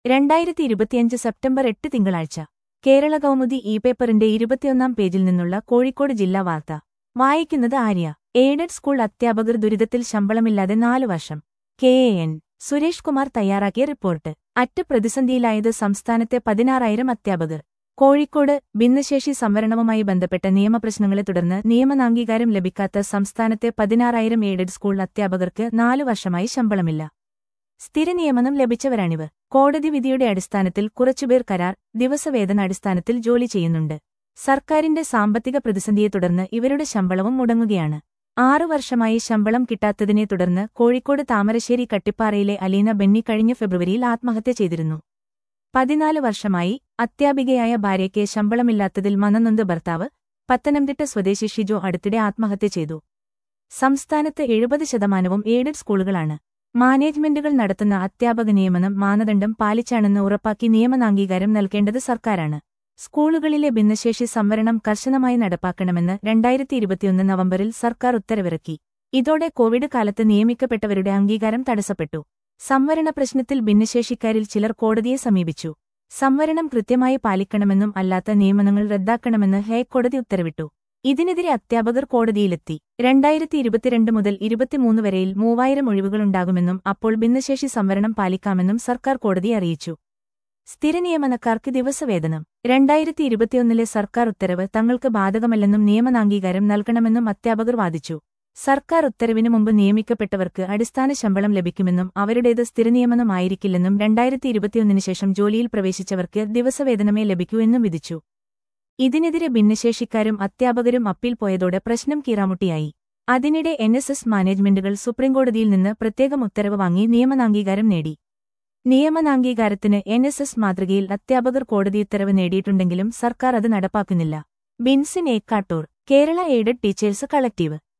രണ്ടായിരത്തി ഇരുപത്തിയഞ്ച് സെപ്റ്റംബർ എട്ട് തിങ്കളാഴ്ച കേരള കൗമുദി ഇ പേപ്പറിന്റെ ഇരുപത്തിയൊന്നാം പേജിൽ നിന്നുള്ള കോഴിക്കോട് ജില്ലാ വാർത്ത വായിക്കുന്നത് ആര്യ എയ്ഡഡ് സ്കൂൾ അധ്യാപകർ ദുരിതത്തിൽ ശമ്പളമില്ലാതെ നാലു വർഷം K A N Suresh Kumar തയ്യാറാക്കിയ റിപ്പോർട്ട് അറ്റ് പ്രതിസന്ധിയിലായത് സംസ്ഥാനത്തെ പതിനാറായിരം അധ്യാപകർ കോഴിക്കോട് ഭിന്നശേഷി സംവരണവുമായി ബന്ധപ്പെട്ട നിയമപ്രശ്നങ്ങളെ തുടർന്ന് നിയമനാംഗീകാരം ലഭിക്കാത്ത സംസ്ഥാനത്തെ പതിനാറായിരം എയ്ഡഡ് സ്കൂൾ അധ്യാപകർക്ക് നാലു വർഷമായി ശമ്പളമില്ല സ്ഥിരനിയമനം ലഭിച്ചവരാണിവർ കോടതി വിധിയുടെ അടിസ്ഥാനത്തിൽ കുറച്ചുപേർ കരാർ ദിവസവേതന അടിസ്ഥാനത്തിൽ ജോലി ചെയ്യുന്നുണ്ട് സർക്കാരിന്റെ സാമ്പത്തിക പ്രതിസന്ധിയെ തുടർന്ന് ഇവരുടെ ശമ്പളവും മുടങ്ങുകയാണ് ആറു വർഷമായി ശമ്പളം കിട്ടാത്തതിനെ തുടർന്ന് കോഴിക്കോട് താമരശ്ശേരി കട്ടിപ്പാറയിലെ അലീന ബെന്നി കഴിഞ്ഞ ഫെബ്രുവരിയിൽ ആത്മഹത്യ ചെയ്തിരുന്നു പതിനാല് വർഷമായി അത്യാപികയായ ഭാര്യയ്ക്ക് ശമ്പളമില്ലാത്തതിൽ മനനൊന്ത് ഭർത്താവ് പത്തനംതിട്ട സ്വദേശി ഷിജോ അടുത്തിടെ ആത്മഹത്യ ചെയ്തു സംസ്ഥാനത്ത് എഴുപത് ശതമാനവും എയ്ഡഡ് സ്കൂളുകളാണ് മാനേജ്മെന്റുകൾ നടത്തുന്ന അധ്യാപക നിയമനം മാനദണ്ഡം പാലിച്ചാണെന്ന് ഉറപ്പാക്കി നിയമനാംഗീകാരം നൽകേണ്ടത് സർക്കാരാണ് സ്കൂളുകളിലെ ഭിന്നശേഷി സംവരണം കർശനമായി നടപ്പാക്കണമെന്ന് രണ്ടായിരത്തി ഇരുപത്തിയൊന്ന് നവംബറിൽ സർക്കാർ ഉത്തരവിറക്കി ഇതോടെ കോവിഡ് കാലത്ത് നിയമിക്കപ്പെട്ടവരുടെ അംഗീകാരം തടസ്സപ്പെട്ടു സംവരണ പ്രശ്നത്തിൽ ഭിന്നശേഷിക്കാരിൽ ചിലർ കോടതിയെ സമീപിച്ചു സംവരണം കൃത്യമായി പാലിക്കണമെന്നും അല്ലാത്ത നിയമനങ്ങൾ റദ്ദാക്കണമെന്ന് ഹൈക്കോടതി ഉത്തരവിട്ടു ഇതിനെതിരെ അധ്യാപകർ കോടതിയിലെത്തി രണ്ടായിരത്തി ഇരുപത്തിരണ്ട് മുതൽ ഇരുപത്തിമൂന്ന് വരെയിൽ മൂവായിരം ഒഴിവുകളുണ്ടാകുമെന്നും അപ്പോൾ ഭിന്നശേഷി സംവരണം പാലിക്കാമെന്നും സർക്കാർ കോടതിയെ അറിയിച്ചു സ്ഥിരനിയമനക്കാർക്ക് ദിവസവേതനം രണ്ടായിരത്തി ഇരുപത്തിയൊന്നിലെ സർക്കാർ ഉത്തരവ് തങ്ങൾക്ക് ബാധകമല്ലെന്നും നിയമനാംഗീകാരം നൽകണമെന്നും അധ്യാപകർ വാദിച്ചു സർക്കാർ ഉത്തരവിനു മുമ്പ് നിയമിക്കപ്പെട്ടവർക്ക് അടിസ്ഥാന ശമ്പളം ലഭിക്കുമെന്നും അവരുടേത് സ്ഥിരനിയമനമായിരിക്കില്ലെന്നും രണ്ടായിരത്തി ഇരുപത്തിയൊന്നിന് ശേഷം ജോലിയിൽ പ്രവേശിച്ചവർക്ക് ദിവസവേതനമേ ലഭിക്കൂ എന്നും വിധിച്ചു ഇതിനെതിരെ ഭിന്നശേഷിക്കാരും അധ്യാപകരും അപ്പീൽ പോയതോടെ പ്രശ്നം കീറാമുട്ടിയായി അതിനിടെ എൻ എസ് എസ് മാനേജ്മെന്റുകൾ സുപ്രീംകോടതിയിൽ നിന്ന് പ്രത്യേകം ഉത്തരവ് വാങ്ങി നിയമനാംഗീകാരം നേടി നിയമനാംഗീകാരത്തിന് എൻ എസ് എസ് മാതൃകയിൽ അധ്യാപകർ കോടതി ഉത്തരവ് നേടിയിട്ടുണ്ടെങ്കിലും സർക്കാർ അത് നടപ്പാക്കുന്നില്ല Binsin Ekkattoor Kerala aided teachers collective